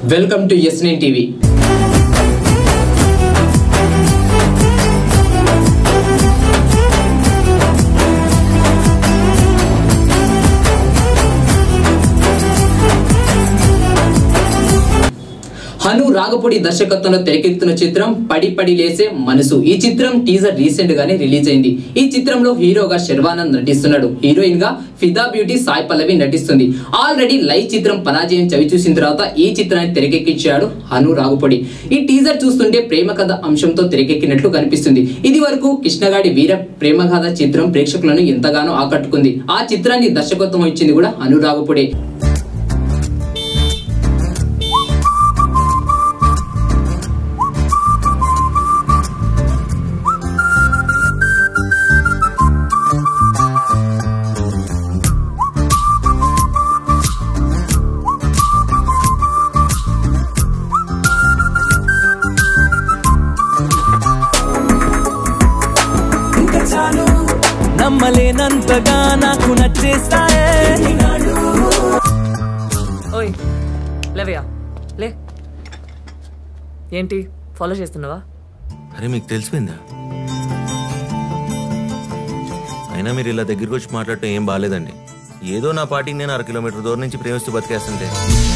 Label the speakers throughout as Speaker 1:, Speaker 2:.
Speaker 1: Welcome to S nine TV Hanu Raghavapudi దర్శకత్వంలో తెరకెక్కుతున్న చిత్రం పడి పడి లేసే మనసు ఈ చిత్రం టీజర్ రీసెంట్ గానే రిలీజ్ అయింది ఈ చిత్రంలో హీరోగా శర్వానంద్ నటిస్తున్నాడు హీరోయిన్ గా ఫిదా బ్యూటీ సాయి పల్లవి నటిస్తుంది ఆల్రెడీ లైవ్ చిత్రం పరాజయం చవి చూసిన తర్వాత ఈ చిత్రాన్ని తెరకెక్కించాడు హను రాగుపొడి ఈ టీజర్ చూస్తుంటే ప్రేమ కథ అంశంతో తెరకెక్కినట్లు కనిపిస్తుంది ఇది వరకు కృష్ణగాడి వీర ప్రేమ కథ చిత్రం ప్రేక్షకులను ఎంతగానో ఆకట్టుకుంది ఆ చిత్రాన్ని దర్శకత్వం ఇచ్చింది కూడా హను రాగుపొడి
Speaker 2: నమ్మలేనంతగా నాకు నచ్చేస్తాయే
Speaker 3: ఓయ్ లేవయ్యా లే ఏంటి ఫాలో చేస్తున్నావా
Speaker 4: అరే మీకు తెలిసిపోయిందా అయినా మీరు ఇలా దగ్గరికి వచ్చి మాట్లాడటం ఏం బాగాలేదండి ఏదో నా పాటికి నేను అర కిలోమీటర్ దూరం నుంచి ప్రేమిస్తూ బతికేస్తుంటే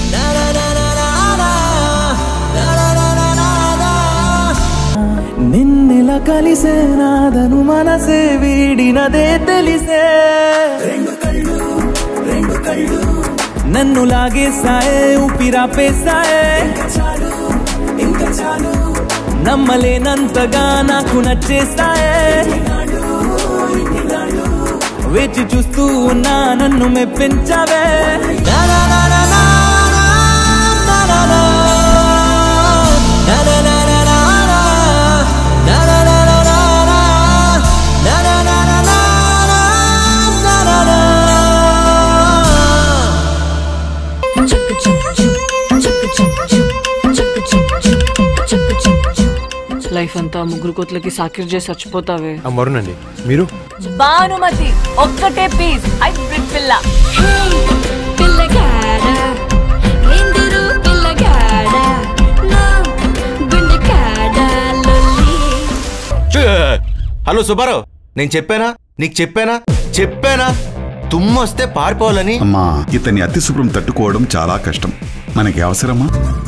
Speaker 2: నిన్నెలా కలిసే నాదను మనసే వీడినదే తెలిసే నన్ను లాగేసాయే ఊపిరాపేసాయే నమ్మలేనంతగా నాకు నచ్చేస్తాయే వేచి చూస్తూ ఉన్నా నన్ను మెప్పించావే నా నా నా నా నా నా నా నా. నా నా నా నా నా నా. నా నా నా నా నా నా. నా నా నా నా నా నా. నా నా నా.
Speaker 3: లైఫ్ అంతా ముగ్గురు కోట్లకి సాకిర్ చేసి చచ్చిపోతావే
Speaker 5: మరునండి మీరు
Speaker 6: భానుమతి ఒక్కటే పీస్ హైబ్రిడ్ పిల్ల
Speaker 7: పిల్లగాడ ఎందరు పిల్లగాడ నా గుండెకాడ లొల్లి
Speaker 4: హలో సుబ్బారావు నేను చెప్పానా నీకు చెప్పానా చెప్పానా తుమ్మొస్తే పారిపోవాలని
Speaker 8: అమ్మా ఇతని అతి శుభ్రం తట్టుకోవడం చాలా కష్టం మనకి అవసరమా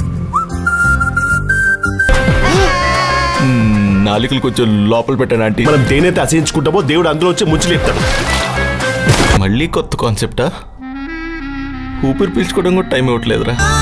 Speaker 4: నాలుకలు కొంచెం లోపల పెట్టాను ఆంటీ
Speaker 5: మనం దేనైతే అసహించుకుంటామో దేవుడు అందులో వచ్చి ముంచులేపుతాడు
Speaker 4: మళ్ళీ కొత్త కాన్సెప్టా ఊపిరి పీల్చుకోవడం కూడా టైం ఇవ్వట్లేదురా